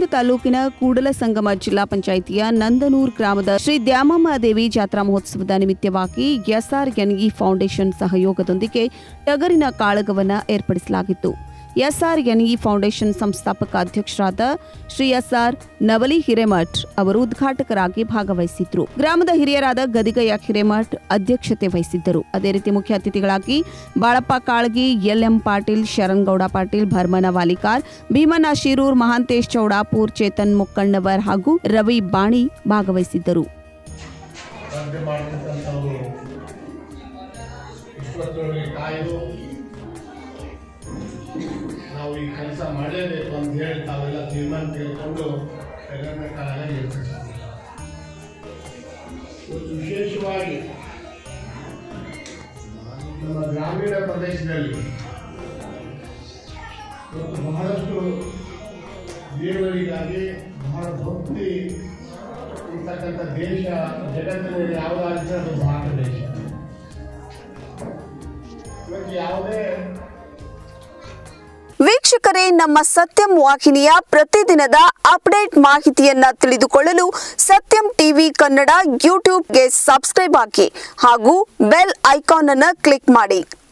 ನವಲಗುಂದ ತಾಲೂಕಿನ ಕೂಡಲ ಸಂಗಮ ಜಿಲ್ಲಾ ಪಂಚಾಯಿತಿಯ ನಂದನೂರ್ ಗ್ರಾಮದ ಶ್ರೀ ದ್ಯಾಮಮ್ಮ ದೇವಿ ಜಾತ್ರಾ ಮಹೋತ್ಸವದ ನಿಮಿತ್ತವಾಗಿ ಎಸ್ಆರ್ಎನ್ಇ ಫೌಂಡೇಶನ್ ಸಹಯೋಗದೊಂದಿಗೆ ಟಗರಿನ ಕಾಳಗವನ್ನು ಏರ್ಪಡಿಸಲಾಗಿತ್ತು ಎಸ್ಆರ್ಎನ್ಇ ಫೌಂಡೇಶನ್ ಸಂಸ್ಥಾಪಕ ಅಧ್ಯಕ್ಷರಾದ ಶ್ರೀ ಎಸ್ಆರ್ ನವಲಿ ಹಿರೇಮಠ್ ಅವರು ಉದ್ಘಾಟಕರಾಗಿ ಭಾಗವಹಿಸಿದ್ರು ಗ್ರಾಮದ ಹಿರಿಯರಾದ ಗದಿಗಯ್ಯ ಹಿರೇಮಠ್ ಅಧ್ಯಕ್ಷತೆ ವಹಿಸಿದ್ದರು ಅದೇ ರೀತಿ ಮುಖ್ಯ ಅತಿಥಿಗಳಾಗಿ ಬಾಳಪ್ಪ ಕಾಳಗಿ ಎಲ್ಎಂ ಪಾಟೀಲ್ ಶರಣ್ಗೌಡ ಪಾಟೀಲ್ ಭರ್ಮನ ವಾಲಿಕಾರ್ ಭೀಮಣ್ಣ ಶಿರೂರ್ ಮಹಾಂತೇಶ್ ಚೌಡಾಪುರ್ ಚೇತನ್ ಮುಕ್ಕಣ್ಣವರ್ ಹಾಗೂ ರವಿ ಬಾಣಿ ಭಾಗವಹಿಸಿದ್ದರು ಸ್ಪರ್ಧೆ ಮಾಡ್ತಕ್ಕಂಥವ್ರು ಇಪ್ಪತ್ತೇಳರಿಗೆ ಕಾಯ್ದು ನಾವು ಈ ಕೆಲಸ ಮಾಡಲೇಬೇಕು ಅಂತ ಹೇಳಿ ತಾವೆಲ್ಲ ತೀರ್ಮಾನ ತೆಗೆದುಕೊಂಡು ತೆಗೆದ ಕಾಲ ಇವತ್ತು ವಿಶೇಷವಾಗಿ ನಮ್ಮ ಗ್ರಾಮೀಣ ಪ್ರದೇಶದಲ್ಲಿ ಇವತ್ತು ಬಹಳಷ್ಟು ದೇವರಿಗಾಗಿ ಬಹಳ ಭಕ್ತಿ ಇರ್ತಕ್ಕಂಥ ದೇಶ ಜಗತ್ತಿನಲ್ಲಿ ಯಾವುದಾದ್ರೂ ಅದು ಭಾರತ ದೇಶ ಇವತ್ತು ಯಾವುದೇ ವೀಕ್ಷಕರೇ ನಮ್ಮ ಸತ್ಯಂ ವಾಹಿನಿಯ ಪ್ರತಿದಿನದ ಅಪ್ಡೇಟ್ ಮಾಹಿತಿಯನ್ನ ತಿಳಿದುಕೊಳ್ಳಲು ಸತ್ಯಂ ಟಿವಿ ಕನ್ನಡ ಯೂಟ್ಯೂಬ್ಗೆ ಸಬ್ಸ್ಕ್ರೈಬ್ ಹಾಕಿ ಹಾಗೂ ಬೆಲ್ ಐಕಾನ್ ಅನ್ನು ಕ್ಲಿಕ್ ಮಾಡಿ